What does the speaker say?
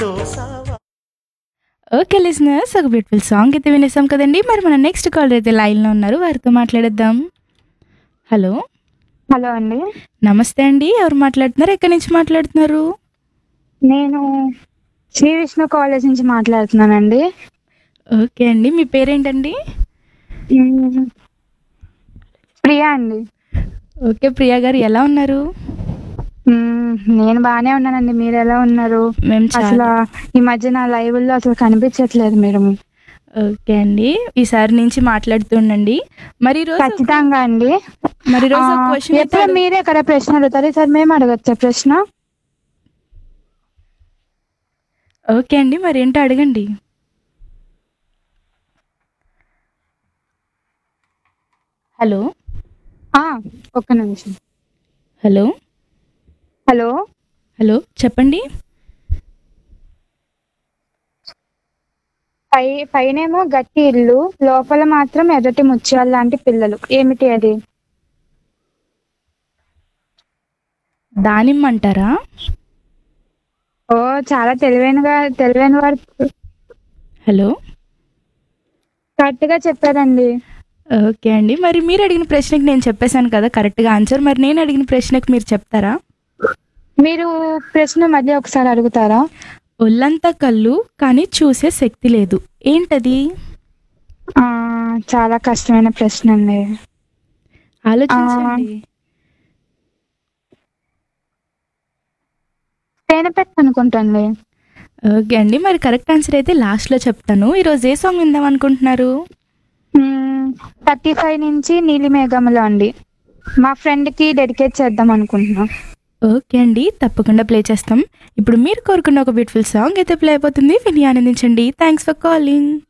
దోసావా okay listeners ఒక beautiful song అయితే వినేసాం కదండి మరి మన నెక్స్ట్ కాలర్ అయితే లైన్లో ఉన్నారు వారితో మాట్లాడేద్దాం హలో హలో అండి నమస్తే అండి ఎవరు మాట్లాడుతున్నారు ఎక్కడి నుంచి మాట్లాడుతున్నారు నేను శ్రీ విష్ణు కాలేజ్ నుంచి మాట్లాడుతున్నానండి ఓకే అండి మీ పేరేంటండి మ్మ్. ప్రియా అండి ఓకే ప్రియా గారు ఎలా ఉన్నారు మ్మ్. నేను బాగానే ఉన్నానండి మీరు ఎలా ఉన్నారు మేము అసలు చాలా ఈ మధ్య నా లైవ్ లో అసలు కనిపించట్లేదు మీరు ఓకే అండి ఈసారి నుంచి మాట్లాడుతుండండి మరి ఈ రోజు ఖచ్చితంగా అండి మరి ఈ రోజు ఆ, క్వశ్చన్ ఎప్పుడు మీరే కదా ప్రశ్న అడుగుతారు సార్ మేము అడగచ్చా ప్రశ్న ఓకే అండి మరి ఏంటో అడగండి హలో ఆ, ఒక్క నిమిషం హలో హలో హలో చెప్పండి పై పైనేమో గట్టి ఇల్లు లోపల మాత్రం ఎర్రటి ముత్యాల లాంటి పిల్లలు ఏమిటి అది దానిమ్మ అంటారా ఓ చాలా తెలివైనగా తెలివైన వారు హలో కరెక్ట్ గా చెప్పారండి ఓకే అండి మరి మీరు అడిగిన ప్రశ్నకి నేను చెప్పేశాను కదా కరెక్ట్గా ఆన్సర్ మరి నేను అడిగిన ప్రశ్నకి మీరు చెప్తారా మీరు ప్రశ్న మళ్ళీ ఒకసారి అడుగుతారా ఒళ్ళంతా కళ్ళు కానీ చూసే శక్తి లేదు ఏంటది ఆ చాలా కష్టమైన ప్రశ్న అండి ఆలోచించండి తేనె పెట్ట అనుకుంటండి ఓకే అండి మరి కరెక్ట్ ఆన్సర్ అయితే లాస్ట్లో చెప్తాను ఈరోజు ఏ సాంగ్ విందాం అనుకుంటున్నారు థర్టీ ఫైవ్ నుంచి నీలి మేఘములో అండి మా ఫ్రెండ్ కి డెడికేట్ చేద్దాం అనుకుంటున్నాం ఓకే అండి తప్పకుండా ప్లే చేస్తాం ఇప్పుడు మీరు కోరుకున్న ఒక బ్యూటిఫుల్ సాంగ్ అయితే ప్లే అయిపోతుంది విని ఆనందించండి థ్యాంక్స్ ఫర్ కాలింగ్